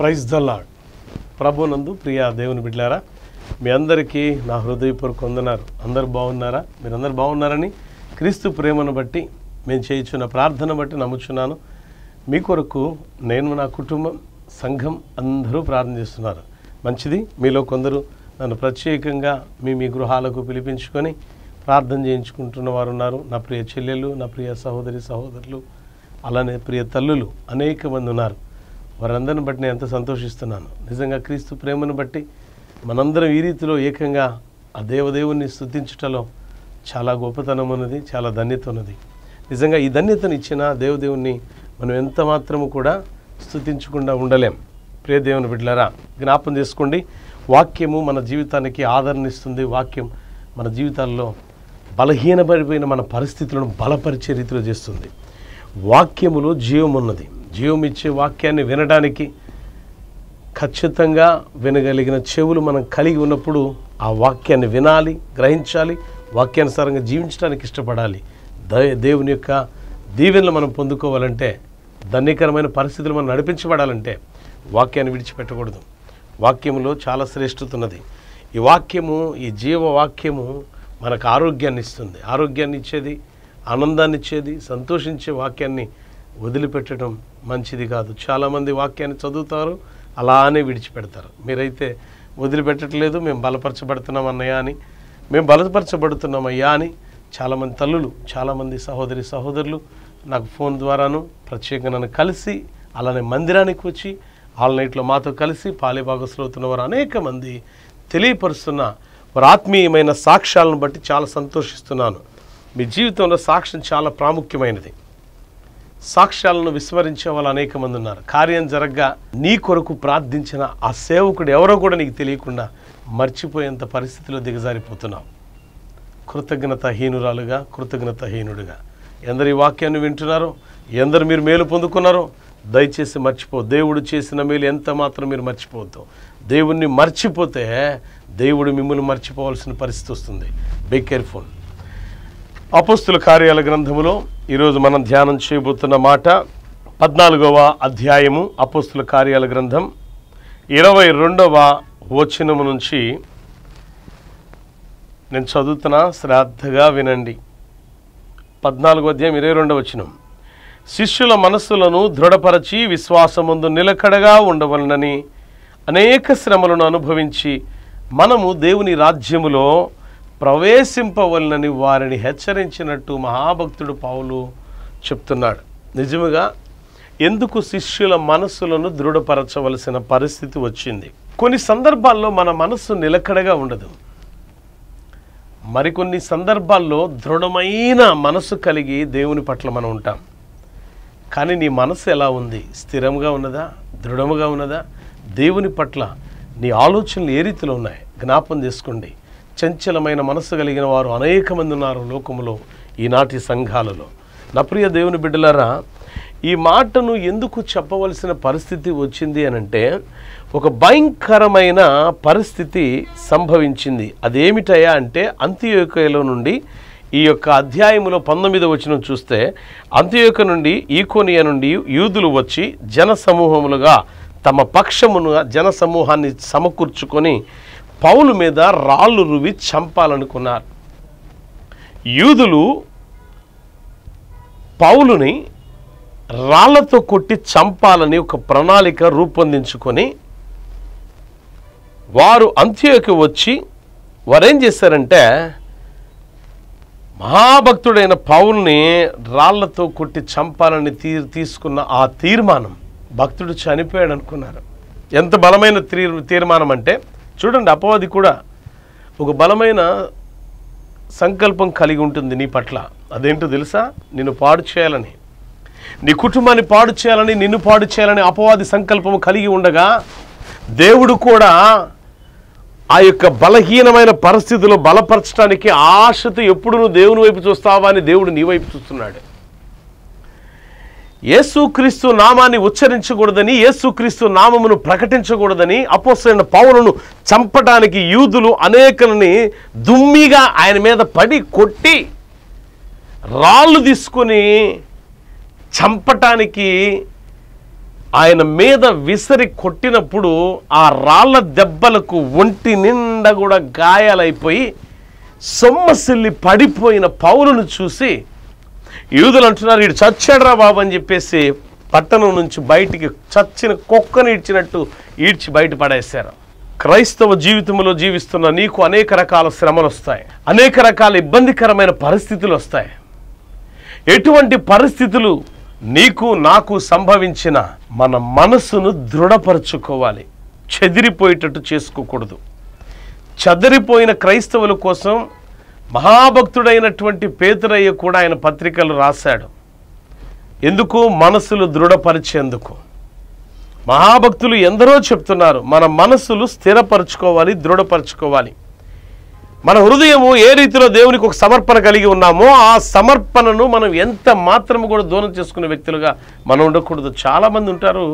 praise the lord ప్రభునందు ప్రియ దేవుని బిడ్డారా మీ అందరికీ నా హృదయపూర్వక వందనారు అందరు బాగున్నారా మీరందరు బాగున్నారని క్రీస్తు ప్రేమను బట్టి మేము చేయించున్న ప్రార్థన బట్టి నమ్ముచున్నాను మీ కొరకు నేను నా కుటుంబం సంఘం అందరూ ప్రార్థన చేస్తున్నారు మంచిది మీలో కొందరు నన్ను ప్రత్యేకంగా మీ మీ గృహాలకు పిలిపించుకొని ప్రార్థన చేయించుకుంటున్న వారు ఉన్నారు నా ప్రియ చెల్లెలు నా ప్రియ సహోదరి సహోదరులు అలానే ప్రియ తల్లులు అనేక మంది ఉన్నారు వారందరిని బట్టి నేను ఎంత సంతోషిస్తున్నాను నిజంగా క్రీస్తు ప్రేమను బట్టి మనందరం ఈ రీతిలో ఏకంగా ఆ దేవదేవుని స్థుతించుటలో చాలా గొప్పతనం ఉన్నది చాలా ధన్యత ఉన్నది నిజంగా ఈ ధన్యతను ఇచ్చిన దేవదేవుని మనం ఎంత మాత్రము కూడా స్థుతించకుండా ఉండలేం ప్రియ దేవుని బిడ్డలారా జ్ఞాపం చేసుకోండి వాక్యము మన జీవితానికి ఆదరణ ఇస్తుంది వాక్యం మన జీవితాల్లో బలహీనపడిపోయిన మన పరిస్థితులను బలపరిచే రీతిలో చేస్తుంది వాక్యములో జీవం ఉన్నది జీవం ఇచ్చే వాక్యాన్ని వినడానికి ఖచ్చితంగా వినగలిగిన చెవులు మనం కలిగి ఉన్నప్పుడు ఆ వాక్యాన్ని వినాలి గ్రహించాలి వాక్యానుసారంగా జీవించడానికి ఇష్టపడాలి ద- దేవుని యొక్క దీవెనలు మనం పొందుకోవాలంటే ధన్యకరమైన పరిస్థితులు మనం నడిపించబడాలంటే వాక్యాన్ని విడిచిపెట్టకూడదు వాక్యములో చాలా శ్రేష్ఠత ఉన్నది ఈ వాక్యము ఈ జీవ వాక్యము మనకు ఆరోగ్యాన్ని ఇస్తుంది ఆరోగ్యాన్ని ఇచ్చేది ఆనందాన్ని ఇచ్చేది సంతోషించే వాక్యాన్ని వదిలిపెట్టడం మంచిది కాదు చాలామంది వాక్యాన్ని చదువుతారు అలానే విడిచిపెడతారు మీరైతే వదిలిపెట్టట్లేదు మేము బలపరచబడుతున్నాం అన్నయ్య అని మేము బలపరచబడుతున్నాం అయ్యా అని చాలామంది తల్లులు చాలామంది సహోదరి సహోదరులు నాకు ఫోన్ ద్వారాను ప్రత్యేకంగా నన్ను కలిసి అలానే మందిరానికి వచ్చి ఆల్ నైట్లో మాతో కలిసి పాలిభాగస్లో అవుతున్న వారు అనేక మంది తెలియపరుస్తున్న వారి ఆత్మీయమైన సాక్ష్యాలను బట్టి చాలా సంతోషిస్తున్నాను మీ జీవితంలో సాక్ష్యం చాలా ప్రాముఖ్యమైనది సాక్ష్యాలను విస్మరించే వాళ్ళు అనేక మంది ఉన్నారు కార్యం జరగ్గా నీ కొరకు ప్రార్థించిన ఆ సేవకుడు ఎవరో కూడా నీకు తెలియకుండా మర్చిపోయేంత పరిస్థితిలో దిగజారిపోతున్నావు కృతజ్ఞతహీనురాలుగా కృతజ్ఞతహీనుడిగా ఎందరు ఈ వాక్యాన్ని వింటున్నారో ఎందరు మీరు మేలు పొందుకున్నారో దయచేసి మర్చిపో దేవుడు చేసిన మేలు ఎంత మాత్రం మీరు మర్చిపోవద్దు దేవుణ్ణి మర్చిపోతే దేవుడు మిమ్మల్ని మర్చిపోవాల్సిన పరిస్థితి వస్తుంది బీ కేర్ఫుల్ అపోస్తుల కార్యాల గ్రంథములో ఈరోజు మనం ధ్యానం చేయబోతున్న మాట పద్నాలుగవ అధ్యాయము అపోస్తుల కార్యాల గ్రంథం ఇరవై రెండవ వచనము నుంచి నేను చదువుతున్నా శ్రద్ధగా వినండి పద్నాలుగో అధ్యాయం ఇరవై రెండవ వచనం శిష్యుల మనస్సులను దృఢపరచి విశ్వాసముందు నిలకడగా ఉండవలనని అనేక శ్రమలను అనుభవించి మనము దేవుని రాజ్యములో ప్రవేశింపవలనని వారిని హెచ్చరించినట్టు మహాభక్తుడు పౌలు చెప్తున్నాడు నిజముగా ఎందుకు శిష్యుల మనస్సులను దృఢపరచవలసిన పరిస్థితి వచ్చింది కొన్ని సందర్భాల్లో మన మనస్సు నిలకడగా ఉండదు మరికొన్ని సందర్భాల్లో దృఢమైన మనసు కలిగి దేవుని పట్ల మనం ఉంటాం కానీ నీ మనసు ఎలా ఉంది స్థిరంగా ఉన్నదా దృఢముగా ఉన్నదా దేవుని పట్ల నీ ఆలోచనలు ఏ రీతిలో ఉన్నాయి జ్ఞాపం చేసుకోండి చంచలమైన మనసు కలిగిన వారు అనేక మంది ఉన్నారు లోకములో ఈనాటి సంఘాలలో నా ప్రియ దేవుని బిడ్డలారా ఈ మాటను ఎందుకు చెప్పవలసిన పరిస్థితి వచ్చింది అనంటే ఒక భయంకరమైన పరిస్థితి సంభవించింది అదేమిటయా అంటే అంత్యోకయలో నుండి ఈ యొక్క అధ్యాయములో పంతొమ్మిది వచనం చూస్తే అంత్యోక నుండి ఈకోనియా నుండి యూదులు వచ్చి జన సమూహములుగా తమ పక్షమును జన సమూహాన్ని సమకూర్చుకొని పౌలు మీద రాళ్ళు రువి చంపాలనుకున్నారు యూదులు పౌలుని రాళ్లతో కొట్టి చంపాలని ఒక ప్రణాళిక రూపొందించుకొని వారు అంత్యోకి వచ్చి వారేం చేశారంటే మహాభక్తుడైన పౌల్ని రాళ్లతో కొట్టి చంపాలని తీ తీసుకున్న ఆ తీర్మానం భక్తుడు చనిపోయాడు అనుకున్నారు ఎంత బలమైన తీ తీర్మానం అంటే చూడండి అపవాది కూడా ఒక బలమైన సంకల్పం కలిగి ఉంటుంది నీ పట్ల అదేంటో తెలుసా నిన్ను పాడు చేయాలని నీ కుటుంబాన్ని పాడు చేయాలని నిన్ను పాడు చేయాలని అపవాది సంకల్పం కలిగి ఉండగా దేవుడు కూడా ఆ యొక్క బలహీనమైన పరిస్థితిలో బలపరచడానికి ఆశతో ఎప్పుడు నువ్వు దేవుని వైపు చూస్తావా అని దేవుడు నీ వైపు చూస్తున్నాడు యేసుక్రీస్తు నామాన్ని ఉచ్చరించకూడదని యేసుక్రీస్తు నామమును ప్రకటించకూడదని అపోసరైన పౌరులను చంపడానికి యూదులు అనేకలని దుమ్మిగా ఆయన మీద పడి కొట్టి రాళ్ళు తీసుకొని చంపటానికి ఆయన మీద విసిరి కొట్టినప్పుడు ఆ రాళ్ళ దెబ్బలకు ఒంటి నిండా కూడా గాయాలైపోయి సొమ్మసిల్లి పడిపోయిన పౌలును చూసి యూదులు అంటున్నారు వీడు చచ్చాడురా బాబు అని చెప్పేసి పట్టణం నుంచి బయటికి చచ్చిన కుక్కను ఈడ్చినట్టు ఈడ్చి బయట పడేశారు క్రైస్తవ జీవితంలో జీవిస్తున్న నీకు అనేక రకాల శ్రమలు వస్తాయి అనేక రకాల ఇబ్బందికరమైన పరిస్థితులు వస్తాయి ఎటువంటి పరిస్థితులు నీకు నాకు సంభవించిన మన మనసును దృఢపరచుకోవాలి చెదిరిపోయేటట్టు చేసుకోకూడదు చెదిరిపోయిన క్రైస్తవుల కోసం మహాభక్తుడైనటువంటి పేతురయ్య కూడా ఆయన పత్రికలు రాశాడు ఎందుకు మనసులు దృఢపరిచేందుకు మహాభక్తులు ఎందరో చెప్తున్నారు మన మనసులు స్థిరపరచుకోవాలి దృఢపరచుకోవాలి మన హృదయము ఏ రీతిలో దేవునికి ఒక సమర్పణ కలిగి ఉన్నామో ఆ సమర్పణను మనం ఎంత మాత్రము కూడా దూరం చేసుకునే వ్యక్తులుగా మనం ఉండకూడదు చాలామంది ఉంటారు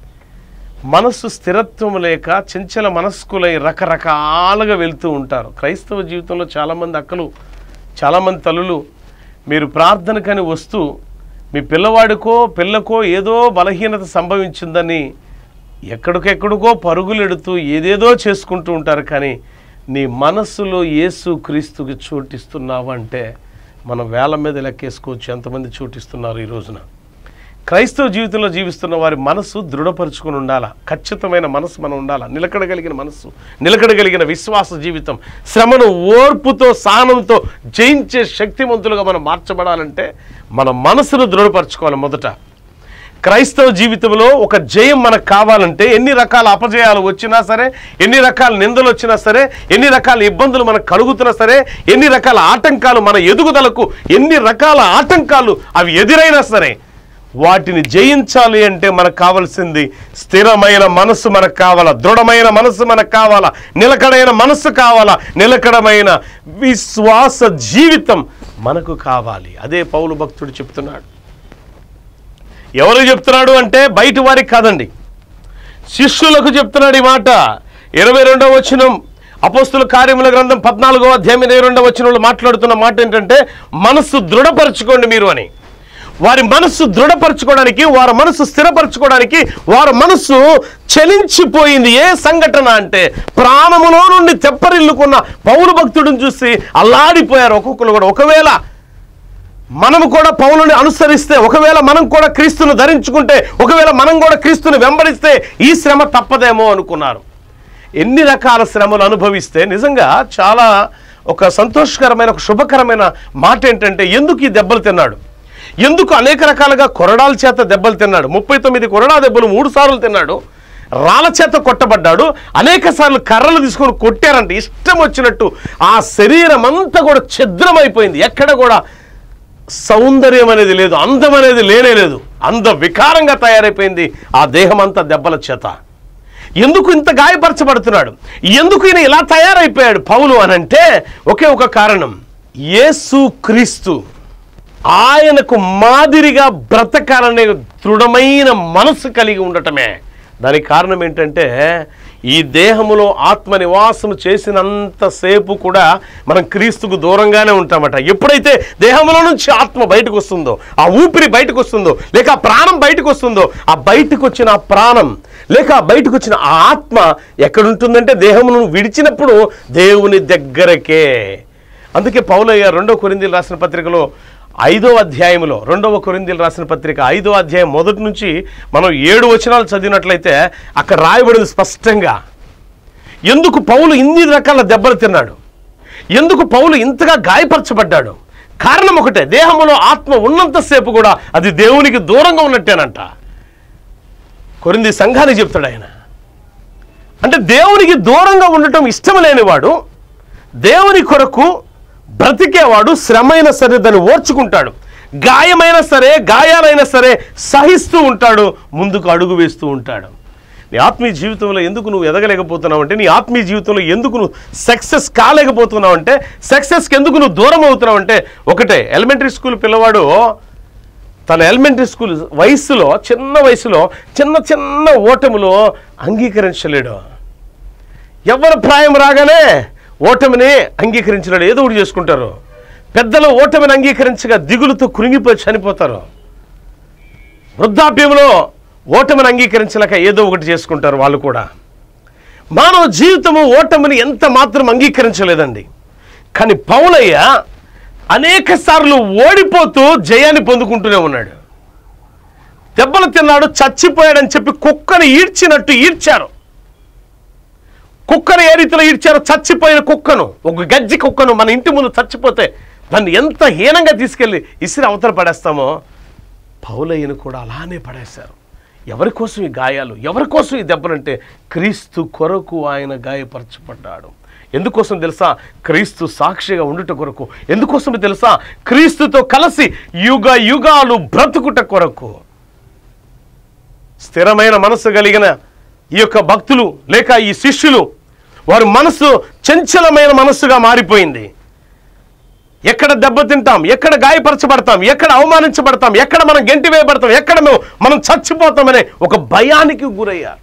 మనస్సు స్థిరత్వం లేక చంచల మనస్కులై రకరకాలుగా వెళ్తూ ఉంటారు క్రైస్తవ జీవితంలో చాలామంది అక్కలు చాలామంది తల్లులు మీరు ప్రార్థనకని వస్తూ మీ పిల్లవాడికో పిల్లకో ఏదో బలహీనత సంభవించిందని ఎక్కడికెక్కడికో పరుగులెడుతూ ఏదేదో చేసుకుంటూ ఉంటారు కానీ నీ మనస్సులో యేసు క్రీస్తుకి చోటిస్తున్నావు అంటే మనం వేల మీద లెక్కేసుకోవచ్చు ఎంతమంది చోటిస్తున్నారు ఈ రోజున క్రైస్తవ జీవితంలో జీవిస్తున్న వారి మనస్సు దృఢపరుచుకుని ఉండాలా ఖచ్చితమైన మనస్సు మనం ఉండాలా నిలకడగలిగిన మనస్సు నిలకడగలిగిన విశ్వాస జీవితం శ్రమను ఓర్పుతో సహనంతో జయించే శక్తివంతులుగా మనం మార్చబడాలంటే మన మనసును దృఢపరచుకోవాలి మొదట క్రైస్తవ జీవితంలో ఒక జయం మనకు కావాలంటే ఎన్ని రకాల అపజయాలు వచ్చినా సరే ఎన్ని రకాల నిందలు వచ్చినా సరే ఎన్ని రకాల ఇబ్బందులు మనకు కలుగుతున్నా సరే ఎన్ని రకాల ఆటంకాలు మన ఎదుగుదలకు ఎన్ని రకాల ఆటంకాలు అవి ఎదురైనా సరే వాటిని జయించాలి అంటే మనకు కావాల్సింది స్థిరమైన మనస్సు మనకు కావాలా దృఢమైన మనస్సు మనకు కావాలా నిలకడైన మనస్సు కావాలా నిలకడమైన విశ్వాస జీవితం మనకు కావాలి అదే పౌలు భక్తుడు చెప్తున్నాడు ఎవరు చెప్తున్నాడు అంటే బయట వారికి కాదండి శిష్యులకు చెప్తున్నాడు ఈ మాట ఇరవై రెండవ వచనం అపోస్తుల కార్యముల గ్రంథం పద్నాలుగో అధ్యాయం ఇరవై రెండవ వచనంలో మాట్లాడుతున్న మాట ఏంటంటే మనస్సు దృఢపరచుకోండి మీరు అని వారి మనస్సు దృఢపరచుకోవడానికి వారి మనస్సు స్థిరపరచుకోవడానికి వారి మనస్సు చలించిపోయింది ఏ సంఘటన అంటే ప్రాణములో నుండి తెప్పరిల్లుకున్న పౌరు భక్తుడిని చూసి అల్లాడిపోయారు ఒక్కొక్కరు కూడా ఒకవేళ మనము కూడా పౌలుని అనుసరిస్తే ఒకవేళ మనం కూడా క్రీస్తును ధరించుకుంటే ఒకవేళ మనం కూడా క్రీస్తుని వెంబడిస్తే ఈ శ్రమ తప్పదేమో అనుకున్నారు ఎన్ని రకాల శ్రమలు అనుభవిస్తే నిజంగా చాలా ఒక సంతోషకరమైన ఒక శుభకరమైన మాట ఏంటంటే ఎందుకు ఈ దెబ్బలు తిన్నాడు ఎందుకు అనేక రకాలుగా కొరడాల చేత దెబ్బలు తిన్నాడు ముప్పై తొమ్మిది కొరడా దెబ్బలు మూడు సార్లు తిన్నాడు రాళ్ళ చేత కొట్టబడ్డాడు అనేక సార్లు కర్రలు తీసుకొని కొట్టారంట ఇష్టం వచ్చినట్టు ఆ శరీరం అంతా కూడా ఛిద్రమైపోయింది ఎక్కడ కూడా సౌందర్యం అనేది లేదు అందం అనేది లేనే లేదు అంద వికారంగా తయారైపోయింది ఆ దేహం అంతా దెబ్బల చేత ఎందుకు ఇంత గాయపరచబడుతున్నాడు ఎందుకు ఈయన ఇలా తయారైపోయాడు పౌలు అనంటే ఒకే ఒక కారణం యేసు క్రీస్తు ఆయనకు మాదిరిగా బ్రతకాలనే దృఢమైన మనసు కలిగి ఉండటమే దానికి కారణం ఏంటంటే ఈ దేహములో ఆత్మ నివాసం చేసినంతసేపు కూడా మనం క్రీస్తుకు దూరంగానే ఉంటామట ఎప్పుడైతే దేహంలో నుంచి ఆత్మ బయటకు వస్తుందో ఆ ఊపిరి బయటకు వస్తుందో లేక ఆ ప్రాణం బయటకు వస్తుందో ఆ బయటకు వచ్చిన ఆ ప్రాణం లేక ఆ బయటకు వచ్చిన ఆ ఆత్మ ఎక్కడుంటుందంటే దేహమును విడిచినప్పుడు దేవుని దగ్గరకే అందుకే పౌలయ్య రెండో కొరిందీలు రాసిన పత్రికలో ఐదో అధ్యాయంలో రెండవ కొరిందీలు రాసిన పత్రిక ఐదో అధ్యాయం మొదటి నుంచి మనం ఏడు వచనాలు చదివినట్లయితే అక్కడ రాయబడింది స్పష్టంగా ఎందుకు పౌలు ఇన్ని రకాల దెబ్బలు తిన్నాడు ఎందుకు పౌలు ఇంతగా గాయపరచబడ్డాడు కారణం ఒకటే దేహంలో ఆత్మ ఉన్నంతసేపు కూడా అది దేవునికి దూరంగా ఉన్నట్టేనంట కొరింది సంఘానికి చెప్తాడు ఆయన అంటే దేవునికి దూరంగా ఉండటం ఇష్టం లేనివాడు దేవుని కొరకు బ్రతికేవాడు శ్రమైనా సరే దాన్ని ఓర్చుకుంటాడు గాయమైనా సరే గాయాలైనా సరే సహిస్తూ ఉంటాడు ముందుకు అడుగు వేస్తూ ఉంటాడు నీ ఆత్మీయ జీవితంలో ఎందుకు నువ్వు ఎదగలేకపోతున్నావు అంటే నీ ఆత్మీయ జీవితంలో ఎందుకు నువ్వు సక్సెస్ కాలేకపోతున్నావు అంటే సక్సెస్కి ఎందుకు నువ్వు దూరం అవుతున్నావు అంటే ఒకటే ఎలిమెంటరీ స్కూల్ పిల్లవాడు తన ఎలిమెంటరీ స్కూల్ వయసులో చిన్న వయసులో చిన్న చిన్న ఓటములో అంగీకరించలేడు ఎవరు ప్రాయం రాగానే ఓటమిని అంగీకరించలేడు ఏదో ఒకటి చేసుకుంటారు పెద్దలు ఓటమిని అంగీకరించగా దిగులుతో కృంగిపోయి చనిపోతారు వృద్ధాప్యంలో ఓటమిని అంగీకరించలేక ఏదో ఒకటి చేసుకుంటారు వాళ్ళు కూడా మానవ జీవితము ఓటమిని ఎంత మాత్రం అంగీకరించలేదండి కానీ పౌలయ్య అనేక సార్లు ఓడిపోతూ జయాన్ని పొందుకుంటూనే ఉన్నాడు దెబ్బలు తిన్నాడు చచ్చిపోయాడని చెప్పి కుక్కని ఈడ్చినట్టు ఈడ్చారు కుక్కను ఏ రీతిలో ఈడ్చారో చచ్చిపోయిన కుక్కను ఒక గజ్జి కుక్కను మన ఇంటి ముందు చచ్చిపోతే దాన్ని ఎంత హీనంగా తీసుకెళ్ళి ఇసిరి అవతల పడేస్తామో పౌలయ్యను కూడా అలానే పడేశారు ఎవరి కోసం ఈ గాయాలు ఎవరి కోసం ఈ దెబ్బలంటే క్రీస్తు కొరకు ఆయన గాయపరచబడ్డాడు ఎందుకోసం తెలుసా క్రీస్తు సాక్షిగా ఉండుట కొరకు ఎందుకోసం తెలుసా క్రీస్తుతో కలిసి యుగ యుగాలు బ్రతుకుట కొరకు స్థిరమైన మనసు కలిగిన ఈ యొక్క భక్తులు లేక ఈ శిష్యులు వారి మనసు చంచలమైన మనస్సుగా మారిపోయింది ఎక్కడ దెబ్బతింటాం ఎక్కడ గాయపరచబడతాం ఎక్కడ అవమానించబడతాం ఎక్కడ మనం గెంటి వేయబడతాం ఎక్కడ మేము మనం చచ్చిపోతామనే ఒక భయానికి గురయ్యారు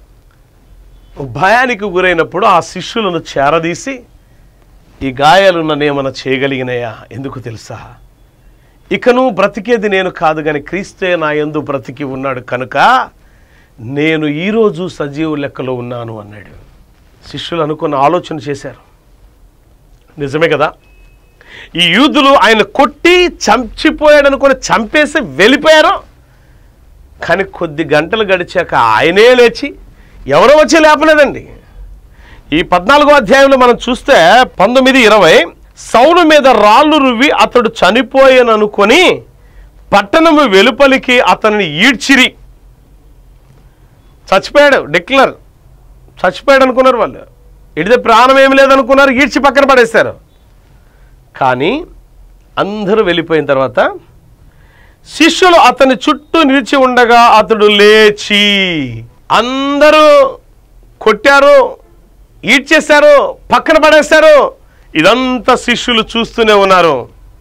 ఒక భయానికి గురైనప్పుడు ఆ శిష్యులను చేరదీసి ఈ గాయాలున్న నేమన చేయగలిగినయా ఎందుకు తెలుసా ఇకను బ్రతికేది నేను కాదు కానీ క్రీస్తే నా యందు బ్రతికి ఉన్నాడు కనుక నేను ఈరోజు సజీవు లెక్కలో ఉన్నాను అన్నాడు శిష్యులు అనుకున్న ఆలోచన చేశారు నిజమే కదా ఈ యూదులు ఆయన కొట్టి చంచిపోయాడు అనుకుని చంపేసి వెళ్ళిపోయారు కానీ కొద్ది గంటలు గడిచాక ఆయనే లేచి ఎవరో వచ్చి లేపలేదండి ఈ పద్నాలుగో అధ్యాయంలో మనం చూస్తే పంతొమ్మిది ఇరవై సౌలు మీద రాళ్ళు రువ్వి అతడు చనిపోయాననుకొని పట్టణము వెలుపలికి అతనిని ఈడ్చిరి చచ్చిపోయాడు డిక్లర్ చచ్చిపోయాడు అనుకున్నారు వాళ్ళు ఇడితే ప్రాణం ఏమి లేదనుకున్నారు ఈడ్చి పక్కన పడేశారు కానీ అందరూ వెళ్ళిపోయిన తర్వాత శిష్యులు అతని చుట్టూ నిలిచి ఉండగా అతడు లేచి అందరూ కొట్టారు ఈడ్చేశారు పక్కన పడేశారు ఇదంతా శిష్యులు చూస్తూనే ఉన్నారు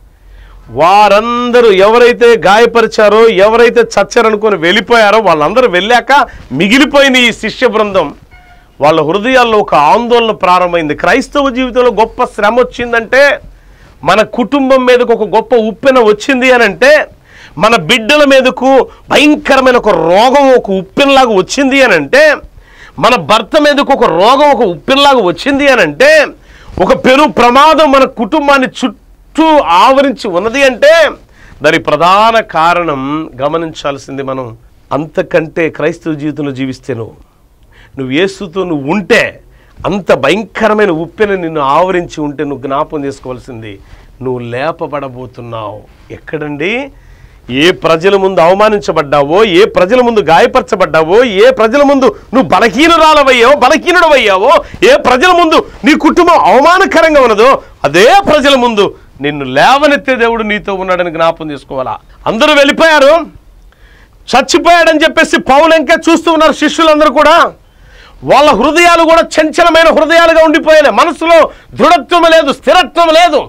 వారందరూ ఎవరైతే గాయపరిచారో ఎవరైతే చచ్చారనుకొని వెళ్ళిపోయారో వాళ్ళందరూ వెళ్ళాక మిగిలిపోయిన ఈ శిష్య బృందం వాళ్ళ హృదయాల్లో ఒక ఆందోళన ప్రారంభమైంది క్రైస్తవ జీవితంలో గొప్ప శ్రమ వచ్చిందంటే మన కుటుంబం మీదకు ఒక గొప్ప ఉప్పెన వచ్చింది అని అంటే మన బిడ్డల మీదకు భయంకరమైన ఒక రోగం ఒక ఉప్పెనలాగా వచ్చింది అని అంటే మన భర్త మీదకు ఒక రోగం ఒక ఉప్పెనలాగా వచ్చింది అని అంటే ఒక పెను ప్రమాదం మన కుటుంబాన్ని చుట్టూ ఆవరించి ఉన్నది అంటే దాని ప్రధాన కారణం గమనించాల్సింది మనం అంతకంటే క్రైస్తవ జీవితంలో జీవిస్తే నువ్వు నువ్వు యేసుతో నువ్వు ఉంటే అంత భయంకరమైన ఉప్పెన నిన్ను ఆవరించి ఉంటే నువ్వు జ్ఞాపం చేసుకోవాల్సింది నువ్వు లేపబడబోతున్నావు ఎక్కడండి ఏ ప్రజల ముందు అవమానించబడ్డావో ఏ ప్రజల ముందు గాయపరచబడ్డావో ఏ ప్రజల ముందు నువ్వు బలహీనురాలవయ్యావో బలహీనుడవయ్యావో ఏ ప్రజల ముందు నీ కుటుంబం అవమానకరంగా ఉన్నదో అదే ప్రజల ముందు నిన్ను లేవనెత్తే దేవుడు నీతో ఉన్నాడని జ్ఞాపం చేసుకోవాలా అందరూ వెళ్ళిపోయారు చచ్చిపోయాడని చెప్పేసి పౌలంకే చూస్తూ ఉన్నారు శిష్యులందరూ కూడా వాళ్ళ హృదయాలు కూడా చంచలమైన హృదయాలుగా ఉండిపోయాయి మనసులో దృఢత్వం లేదు స్థిరత్వం లేదు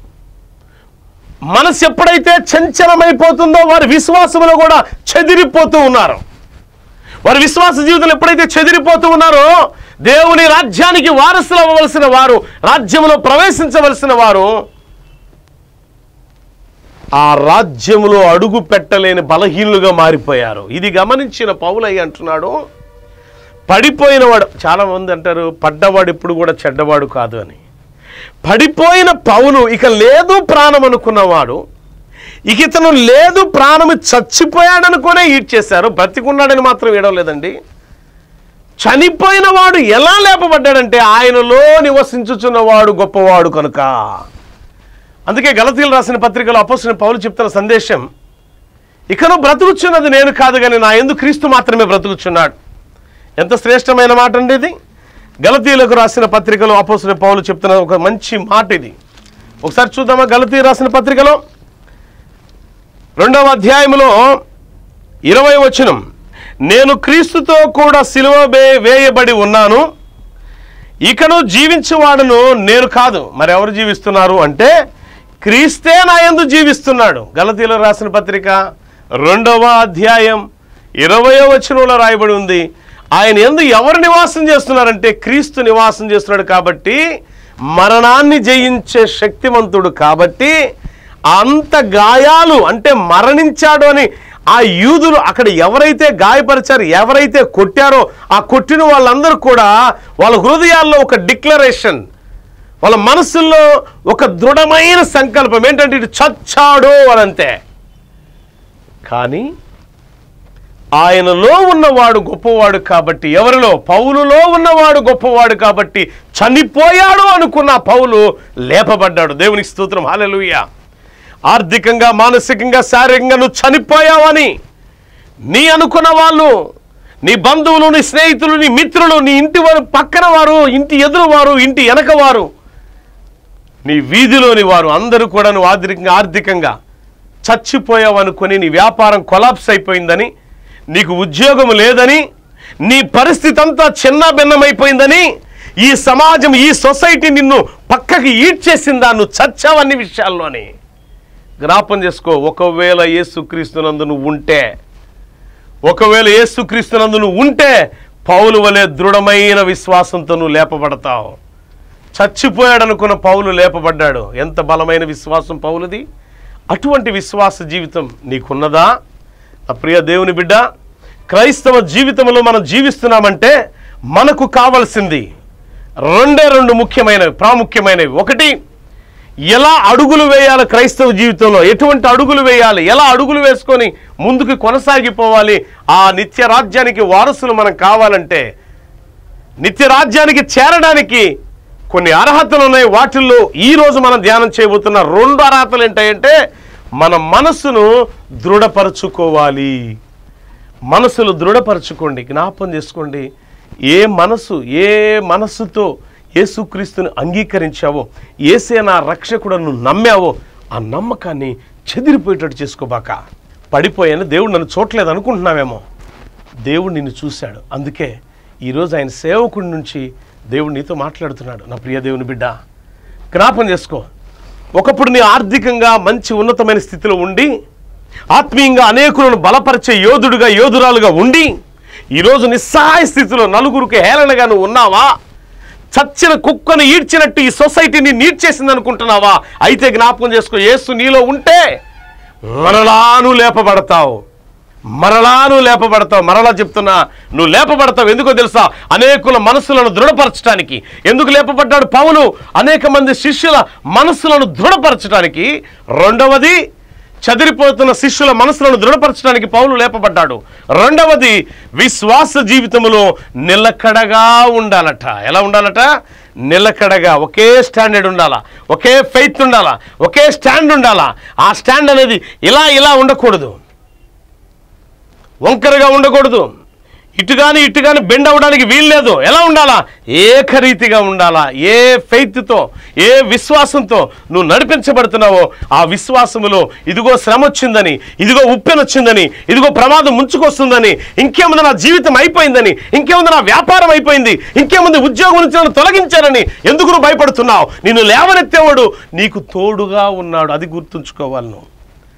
మనసు ఎప్పుడైతే చంచలమైపోతుందో వారి విశ్వాసంలో కూడా చెదిరిపోతూ ఉన్నారు వారి విశ్వాస జీవితంలో ఎప్పుడైతే చెదిరిపోతూ ఉన్నారో దేవుని రాజ్యానికి వారసులు అవ్వవలసిన వారు రాజ్యంలో ప్రవేశించవలసిన వారు ఆ రాజ్యములో అడుగు పెట్టలేని బలహీనులుగా మారిపోయారు ఇది గమనించిన పౌలయ్య అంటున్నాడు పడిపోయినవాడు చాలా మంది అంటారు పడ్డవాడు ఎప్పుడు కూడా చెడ్డవాడు కాదు అని పడిపోయిన పౌలు ఇక లేదు ప్రాణం అనుకున్నవాడు ఇక ఇతను లేదు ప్రాణము చచ్చిపోయాడనుకునే ఈడ్చేశారు బ్రతికున్నాడని మాత్రం ఏడవలేదండి చనిపోయిన వాడు ఎలా లేపబడ్డాడంటే ఆయనలో నివసించుచున్నవాడు గొప్పవాడు కనుక అందుకే గలతీలు రాసిన పత్రికలో అపోసిన పౌలు చెప్తున్న సందేశం ఇకను బ్రతుకుచున్నది నేను కాదు కానీ నా ఎందు క్రీస్తు మాత్రమే బ్రతుకుచున్నాడు ఎంత శ్రేష్టమైన మాట అండి ఇది గలతీలకు రాసిన పత్రికలో అపోసిన పౌలు చెప్తున్న ఒక మంచి మాట ఇది ఒకసారి చూద్దామా గలతీ రాసిన పత్రికలో రెండవ అధ్యాయంలో ఇరవై వచనం నేను క్రీస్తుతో కూడా సిలువ వే- వేయబడి ఉన్నాను ఇకను జీవించేవాడును నేను కాదు మరి ఎవరు జీవిస్తున్నారు అంటే క్రీస్తే నా యందు జీవిస్తున్నాడు గలతీలో రాసిన పత్రిక రెండవ అధ్యాయం ఇరవయో వచనంలో రాయబడి ఉంది ఆయన ఎందు ఎవరు నివాసం చేస్తున్నారంటే క్రీస్తు నివాసం చేస్తున్నాడు కాబట్టి మరణాన్ని జయించే శక్తివంతుడు కాబట్టి అంత గాయాలు అంటే మరణించాడు అని ఆ యూదులు అక్కడ ఎవరైతే గాయపరిచారో ఎవరైతే కొట్టారో ఆ కొట్టిన వాళ్ళందరూ కూడా వాళ్ళ హృదయాల్లో ఒక డిక్లరేషన్ వాళ్ళ మనసుల్లో ఒక దృఢమైన సంకల్పం ఏంటంటే ఇటు చచ్చాడు అనంతే కానీ ఆయనలో ఉన్నవాడు గొప్పవాడు కాబట్టి ఎవరిలో పౌలులో ఉన్నవాడు గొప్పవాడు కాబట్టి చనిపోయాడు అనుకున్న పౌలు లేపబడ్డాడు దేవునికి స్తోత్రం హాలెలుయ్య ఆర్థికంగా మానసికంగా శారీరకంగా నువ్వు చనిపోయావని నీ అనుకున్న వాళ్ళు నీ బంధువులు నీ స్నేహితులు నీ మిత్రులు నీ ఇంటి వారు పక్కన వారు ఇంటి ఎదురు వారు ఇంటి వెనక వారు నీ వీధిలోని వారు అందరూ కూడా నువ్వు ఆర్థికంగా ఆర్థికంగా చచ్చిపోయావు అనుకొని నీ వ్యాపారం కొలాప్స్ అయిపోయిందని నీకు ఉద్యోగం లేదని నీ పరిస్థితి అంతా చిన్న భిన్నమైపోయిందని ఈ సమాజం ఈ సొసైటీ నిన్ను పక్కకి ఈడ్చేసిందా నువ్వు చచ్చావన్ని విషయాల్లోని జ్ఞాపం చేసుకో ఒకవేళ యేసుక్రీస్తునందు నువ్వు ఉంటే ఒకవేళ యేసుక్రీస్తునందు నువ్వు ఉంటే పౌలు వలె దృఢమైన విశ్వాసంతో నువ్వు లేపబడతావు చచ్చిపోయాడు అనుకున్న పౌలు లేపబడ్డాడు ఎంత బలమైన విశ్వాసం పౌలుది అటువంటి విశ్వాస జీవితం నీకున్నదా నా ప్రియ దేవుని బిడ్డ క్రైస్తవ జీవితంలో మనం జీవిస్తున్నామంటే మనకు కావలసింది రెండే రెండు ముఖ్యమైనవి ప్రాముఖ్యమైనవి ఒకటి ఎలా అడుగులు వేయాలి క్రైస్తవ జీవితంలో ఎటువంటి అడుగులు వేయాలి ఎలా అడుగులు వేసుకొని ముందుకు కొనసాగిపోవాలి ఆ నిత్య రాజ్యానికి వారసులు మనం కావాలంటే నిత్య రాజ్యానికి చేరడానికి కొన్ని అర్హతలు ఉన్నాయి వాటిల్లో ఈ రోజు మనం ధ్యానం చేయబోతున్న రెండు అర్హతలు ఏంటంటే మన మనసును దృఢపరచుకోవాలి మనసులు దృఢపరచుకోండి జ్ఞాపం చేసుకోండి ఏ మనసు ఏ మనస్సుతో యేసుక్రీస్తుని అంగీకరించావో ఏసే నా రక్షకుడను నమ్మావో ఆ నమ్మకాన్ని చెదిరిపోయేటట్టు చేసుకోబాక పడిపోయాను దేవుడు నన్ను చూడలేదు అనుకుంటున్నావేమో దేవుడు నిన్ను చూశాడు అందుకే ఈరోజు ఆయన సేవకుడి నుంచి దేవుడు నీతో మాట్లాడుతున్నాడు నా ప్రియ దేవుని బిడ్డ జ్ఞాపం చేసుకో ఒకప్పుడు నీ ఆర్థికంగా మంచి ఉన్నతమైన స్థితిలో ఉండి ఆత్మీయంగా అనేకులను బలపరిచే యోధుడుగా యోధురాలుగా ఉండి ఈరోజు నిస్సహాయ స్థితిలో నలుగురికి హేళనగా నువ్వు ఉన్నావా చచ్చిన కుక్కను ఈడ్చినట్టు ఈ సొసైటీని నీడ్చేసింది అనుకుంటున్నావా అయితే జ్ఞాపకం చేసుకో యేసు నీలో ఉంటే మరలాను లేపబడతావు మరలాను లేపబడతావు మరలా చెప్తున్నా నువ్వు లేపబడతావు ఎందుకో తెలుసా అనేకుల మనసులను దృఢపరచడానికి ఎందుకు లేపబడ్డాడు పౌలు అనేక మంది శిష్యుల మనసులను దృఢపరచడానికి రెండవది చదిరిపోతున్న శిష్యుల మనసులను దృఢపరచడానికి పౌలు లేపబడ్డాడు రెండవది విశ్వాస జీవితంలో నిలకడగా ఉండాలట ఎలా ఉండాలట నిలకడగా ఒకే స్టాండర్డ్ ఉండాలా ఒకే ఫెయిత్ ఉండాలా ఒకే స్టాండ్ ఉండాలా ఆ స్టాండ్ అనేది ఇలా ఇలా ఉండకూడదు వంకరగా ఉండకూడదు ఇటు కానీ ఇటు కానీ బెండ్ అవ్వడానికి వీల్లేదు ఎలా ఉండాలా ఏకరీతిగా ఉండాలా ఏ ఫెయిత్తో ఏ విశ్వాసంతో నువ్వు నడిపించబడుతున్నావో ఆ విశ్వాసములో ఇదిగో శ్రమ వచ్చిందని ఇదిగో ఉప్పెన వచ్చిందని ఇదిగో ప్రమాదం ముంచుకొస్తుందని ఇంకేముంది నా జీవితం అయిపోయిందని ఇంకేముంది నా వ్యాపారం అయిపోయింది ఇంకేముంది ఉద్యోగం నుంచి నన్ను తొలగించారని ఎందుకు నువ్వు భయపడుతున్నావు నిన్ను లేవనెత్తేవాడు నీకు తోడుగా ఉన్నాడు అది గుర్తుంచుకోవాలి నువ్వు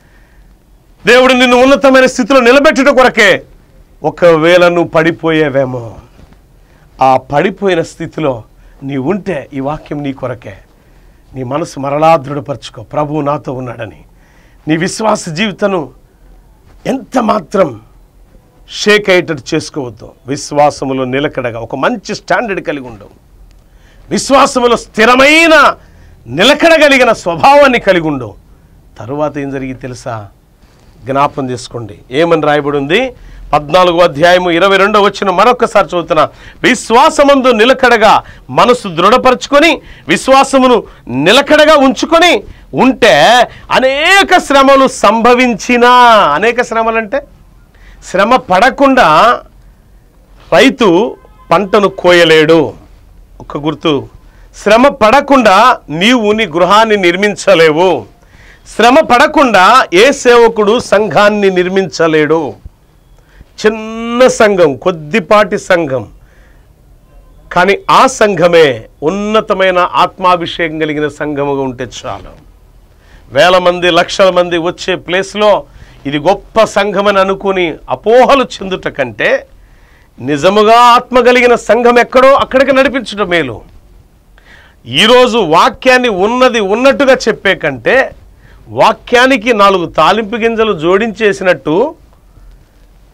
దేవుడు నిన్ను ఉన్నతమైన స్థితిలో నిలబెట్టుట కొరకే ఒకవేళ నువ్వు పడిపోయేవేమో ఆ పడిపోయిన స్థితిలో నీ ఉంటే ఈ వాక్యం నీ కొరకే నీ మనసు మరలా దృఢపరచుకో ప్రభువు నాతో ఉన్నాడని నీ విశ్వాస జీవితను ఎంత మాత్రం షేక్ అయ్యేటట్టు చేసుకోవద్దు విశ్వాసములో నిలకడగా ఒక మంచి స్టాండర్డ్ కలిగి ఉండవు విశ్వాసములో స్థిరమైన నిలకడ కలిగిన స్వభావాన్ని కలిగి ఉండు తరువాత ఏం జరిగి తెలుసా జ్ఞాపం చేసుకోండి ఏమని రాయబడి ఉంది పద్నాలుగో అధ్యాయము ఇరవై రెండో వచ్చిన మరొకసారి చదువుతున్నా విశ్వాసమందు నిలకడగా మనసు దృఢపరచుకొని విశ్వాసమును నిలకడగా ఉంచుకొని ఉంటే అనేక శ్రమలు సంభవించినా అనేక శ్రమలు అంటే శ్రమ పడకుండా రైతు పంటను కోయలేడు ఒక గుర్తు శ్రమ పడకుండా నీవు నీ గృహాన్ని నిర్మించలేవు శ్రమ పడకుండా ఏ సేవకుడు సంఘాన్ని నిర్మించలేడు చిన్న సంఘం కొద్దిపాటి సంఘం కానీ ఆ సంఘమే ఉన్నతమైన ఆత్మాభిషేకం కలిగిన సంఘముగా ఉంటే చాలు వేల మంది లక్షల మంది వచ్చే ప్లేస్లో ఇది గొప్ప సంఘమని అనుకుని అపోహలు చెందుట కంటే నిజముగా ఆత్మ కలిగిన సంఘం ఎక్కడో అక్కడికి నడిపించడం మేలు ఈరోజు వాక్యాన్ని ఉన్నది ఉన్నట్టుగా చెప్పే కంటే వాక్యానికి నాలుగు తాలింపు గింజలు జోడించేసినట్టు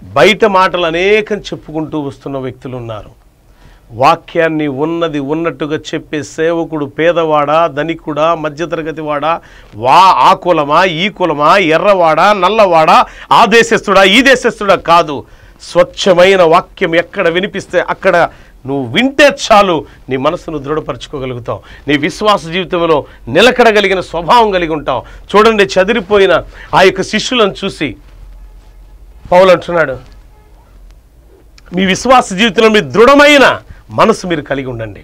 బయట మాటలు అనేకం చెప్పుకుంటూ వస్తున్న వ్యక్తులు ఉన్నారు వాక్యాన్ని ఉన్నది ఉన్నట్టుగా చెప్పే సేవకుడు పేదవాడా ధనికుడా మధ్యతరగతి వాడా వా ఆ కులమా ఈ కులమా ఎర్రవాడా నల్లవాడా ఆ దేశస్థుడా ఈ దేశస్థుడా కాదు స్వచ్ఛమైన వాక్యం ఎక్కడ వినిపిస్తే అక్కడ నువ్వు వింటే చాలు నీ మనసును దృఢపరచుకోగలుగుతావు నీ విశ్వాస జీవితంలో నిలకడగలిగిన స్వభావం కలిగి ఉంటావు చూడండి చదిరిపోయిన ఆ యొక్క శిష్యులను చూసి పౌలు అంటున్నాడు మీ విశ్వాస జీవితంలో మీ దృఢమైన మనసు మీరు కలిగి ఉండండి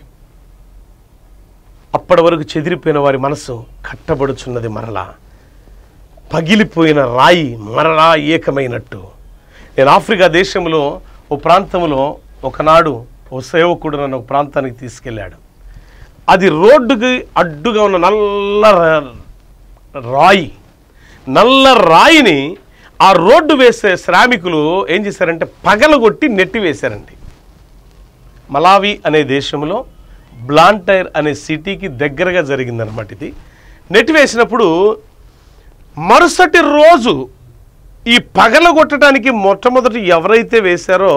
అప్పటి వరకు చెదిరిపోయిన వారి మనసు కట్టబడుచున్నది మరలా పగిలిపోయిన రాయి మరలా ఏకమైనట్టు నేను ఆఫ్రికా దేశంలో ఓ ప్రాంతంలో ఒకనాడు ఓ సేవకుడు నన్ను ఒక ప్రాంతానికి తీసుకెళ్ళాడు అది రోడ్డుకి అడ్డుగా ఉన్న నల్ల ర- రాయి నల్ల రాయిని ఆ రోడ్డు వేసే శ్రామికులు ఏం చేశారంటే పగలగొట్టి నెట్టి వేశారండి మలావి అనే దేశంలో బ్లాంటైర్ అనే సిటీకి దగ్గరగా జరిగిందనమాట ఇది నెట్టివేసినప్పుడు మరుసటి రోజు ఈ పగలగొట్టడానికి మొట్టమొదటి ఎవరైతే వేశారో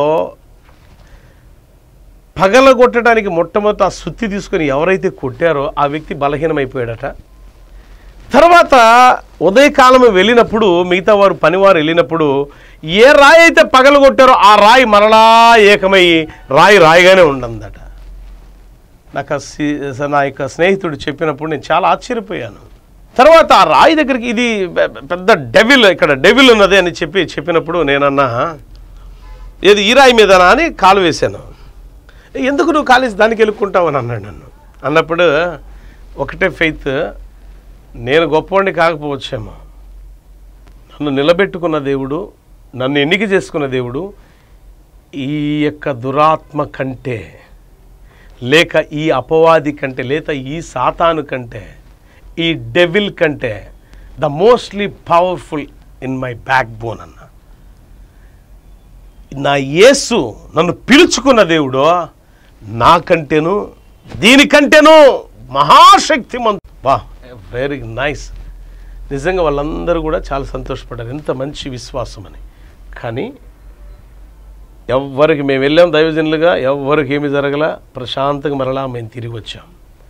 పగలగొట్టడానికి మొట్టమొదట ఆ సుత్తి తీసుకొని ఎవరైతే కొట్టారో ఆ వ్యక్తి బలహీనమైపోయాడట తర్వాత ఉదయకాలం వెళ్ళినప్పుడు మిగతా వారు పనివారు వెళ్ళినప్పుడు ఏ రాయి అయితే పగలగొట్టారో ఆ రాయి మరలా ఏకమై రాయి రాయిగానే ఉండందట నాకు ఆ సి- నా యొక్క స్నేహితుడు చెప్పినప్పుడు నేను చాలా ఆశ్చర్యపోయాను తర్వాత ఆ రాయి దగ్గరికి ఇది పె- పెద్ద డెవిల్ ఇక్కడ డెవిల్ ఉన్నది అని చెప్పి చెప్పినప్పుడు నేనన్నా ఏది ఈ రాయి మీదనా అని కాలు వేశాను ఎందుకు నువ్వు కాలేసి దానికి వెళ్ళుకుంటావు అని అన్నాడు నన్ను అన్నప్పుడు ఒకటే ఫెయిత్ నేను గొప్పవాడిని కాకపోవచ్చేమో నన్ను నిలబెట్టుకున్న దేవుడు నన్ను ఎన్నిక చేసుకున్న దేవుడు ఈ యొక్క దురాత్మ కంటే లేక ఈ అపవాది కంటే లేక ఈ సాతాను కంటే ఈ డెవిల్ కంటే the mostly powerful in my backbone అన్న నా యేసు నన్ను పిలుచుకున్న దేవుడు నాకంటేను దీనికంటేను మహాశక్తిమంతు వా వెరీ నైస్ నిజంగా వాళ్ళందరూ కూడా చాలా సంతోషపడ్డారు ఎంత మంచి విశ్వాసం అని కానీ ఎవ్వరికి మేము వెళ్ళాం దైవజనులుగా ఎవ్వరికి ఏమి జరగల ప్రశాంతంగా మరలా మేము తిరిగి వచ్చాం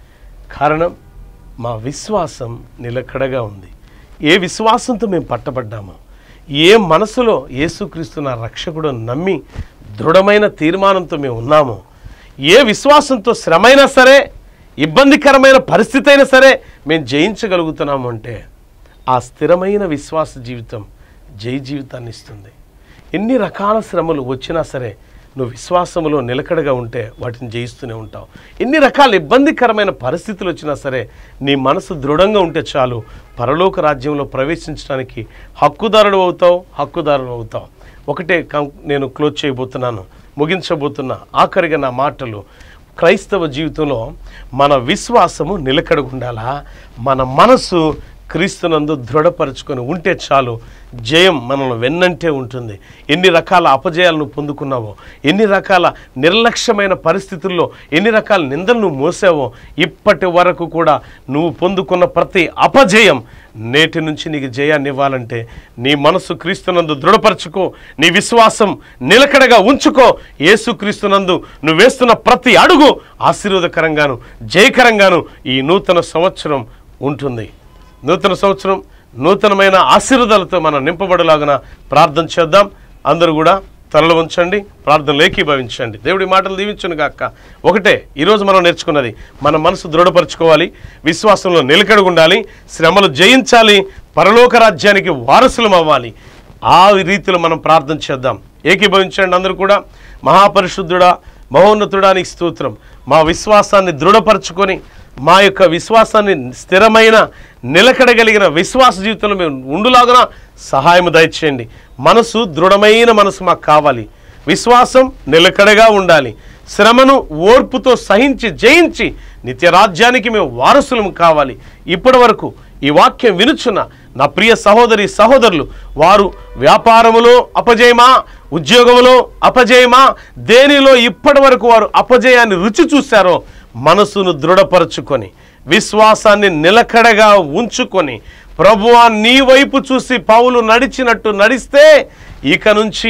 కారణం మా విశ్వాసం నిలకడగా ఉంది ఏ విశ్వాసంతో మేము పట్టబడ్డామో ఏ మనసులో యేసుక్రీస్తు నా రక్షకుడు నమ్మి దృఢమైన తీర్మానంతో మేము ఉన్నామో ఏ విశ్వాసంతో శ్రమైనా సరే ఇబ్బందికరమైన పరిస్థితి అయినా సరే మేము జయించగలుగుతున్నాము అంటే ఆ స్థిరమైన విశ్వాస జీవితం జై జీవితాన్ని ఇస్తుంది ఎన్ని రకాల శ్రమలు వచ్చినా సరే నువ్వు విశ్వాసములో నిలకడగా ఉంటే వాటిని జయిస్తూనే ఉంటావు ఎన్ని రకాల ఇబ్బందికరమైన పరిస్థితులు వచ్చినా సరే నీ మనసు దృఢంగా ఉంటే చాలు పరలోక రాజ్యంలో ప్రవేశించడానికి హక్కుదారుడు అవుతావు హక్కుదారుడు అవుతావు ఒకటే కం- నేను క్లోజ్ చేయబోతున్నాను ముగించబోతున్నా ఆఖరిగా నా మాటలు క్రైస్తవ జీవితంలో మన విశ్వాసము నిలకడగా ఉండాలా మన మనసు క్రీస్తునందు దృఢపరుచుకొని ఉంటే చాలు జయం మనల్ని వెన్నంటే ఉంటుంది ఎన్ని రకాల అపజయాలను పొందుకున్నావో ఎన్ని రకాల నిర్లక్ష్యమైన పరిస్థితుల్లో ఎన్ని రకాల నిందలు నువ్వు మోసావో ఇప్పటి వరకు కూడా నువ్వు పొందుకున్న ప్రతి అపజయం నేటి నుంచి నీకు జయాన్ని ఇవ్వాలంటే నీ మనసు క్రీస్తునందు దృఢపరచుకో నీ విశ్వాసం నిలకడగా ఉంచుకో యేసు క్రీస్తునందు నువ్వు వేస్తున్న ప్రతి అడుగు ఆశీర్వాదకరంగాను జయకరంగాను ఈ నూతన సంవత్సరం ఉంటుంది నూతన సంవత్సరం నూతనమైన ఆశీర్వాదాలతో మనం నింపబడేలాగున ప్రార్థన చేద్దాం అందరూ కూడా తలలు ఉంచండి ప్రార్థనలు ఏకీభవించండి దేవుడి మాటలు దీవించును గాక ఒకటే ఈరోజు మనం నేర్చుకున్నది మన మనసు దృఢపరచుకోవాలి విశ్వాసంలో నిలకడగా ఉండాలి శ్రమలు జయించాలి పరలోక రాజ్యానికి వారసులం అవ్వాలి ఆ రీతిలో మనం ప్రార్థన చేద్దాం ఏకీభవించండి అందరూ కూడా మహాపరిశుద్ధుడా మహోన్నతుడా నీకు స్తోత్రం మా విశ్వాసాన్ని దృఢపరచుకొని మా యొక్క విశ్వాసాన్ని స్థిరమైన నిలకడగలిగిన విశ్వాస జీవితంలో మేము ఉండులాగున సహాయం దయచేయండి మనసు దృఢమైన మనసు మాకు కావాలి విశ్వాసం నిలకడగా ఉండాలి శ్రమను ఓర్పుతో సహించి జయించి నిత్య రాజ్యానికి మేము వారసులం కావాలి ఇప్పటి వరకు ఈ వాక్యం వినుచున్న నా ప్రియ సహోదరి సహోదరులు వారు వ్యాపారములో అపజయమా ఉద్యోగములో అపజయమా దేనిలో ఇప్పటి వరకు వారు అపజయాన్ని రుచి చూశారో మనసును దృఢపరచుకొని విశ్వాసాన్ని నిలకడగా ఉంచుకొని ప్రభువా నీ వైపు చూసి పౌలు నడిచినట్టు నడిస్తే ఇక నుంచి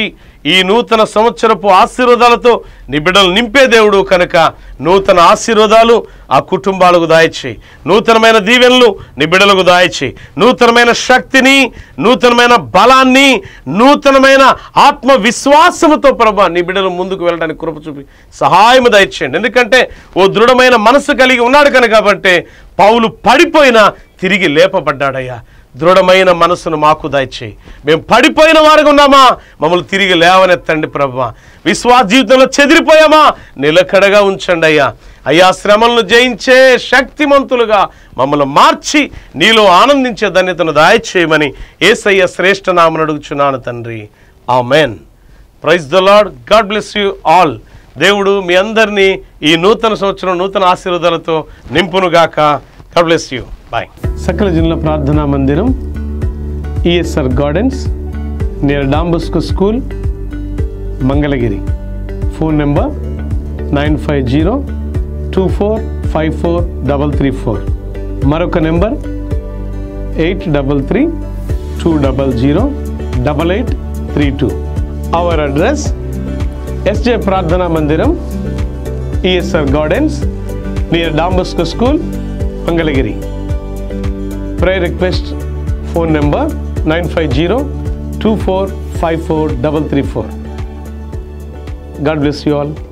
ఈ నూతన సంవత్సరపు ఆశీర్వాదాలతో నీ బిడ్డలు నింపే దేవుడు కనుక నూతన ఆశీర్వాదాలు ఆ కుటుంబాలకు దాయిచ్చేయి నూతనమైన దీవెనలు నీ బిడ్డలకు దాయిచ్చేయి నూతనమైన శక్తిని నూతనమైన బలాన్ని నూతనమైన ఆత్మవిశ్వాసముతో ప్రభా నీ బిడ్డలు ముందుకు వెళ్ళడానికి కృప చూపి సహాయము దయచేయండి ఎందుకంటే ఓ దృఢమైన మనసు కలిగి ఉన్నాడు కనుక కాబట్టి పౌలు పడిపోయినా తిరిగి లేపబడ్డాడయ్యా దృఢమైన మనసును మాకు దయచేయి మేము పడిపోయిన వారుగా ఉన్నామా మమ్మల్ని తిరిగి లేవనెత్తండి ప్రభా విశ్వాస జీవితంలో చెదిరిపోయామా నిలకడగా ఉంచండి అయ్యా అయ్యా శ్రమలను జయించే శక్తిమంతులుగా మమ్మల్ని మార్చి నీలో ఆనందించే ధన్యతను దాయచేయమని ఏసయ్య శ్రేష్ఠ నామను అడుగుచున్నాను తండ్రి amen praise the Lord God bless you all దేవుడు మీ అందరినీ ఈ నూతన సంవత్సరం నూతన ఆశీర్వాదాలతో నింపునుగాక గాడ్ బ్లెస్ యూ బాయ్ సకల జిల్లా ప్రార్థనా మందిరం ESR gardens near Don Bosco school Mangalagiri phone number nine five zero two four five four double three four మరొక number eight double three two double zero double eight three two our address SJ ప్రార్థనా మందిరం ESR gardens near Don Bosco school Mangalagiri pray request phone number nine five zero two four five four double three four God bless you all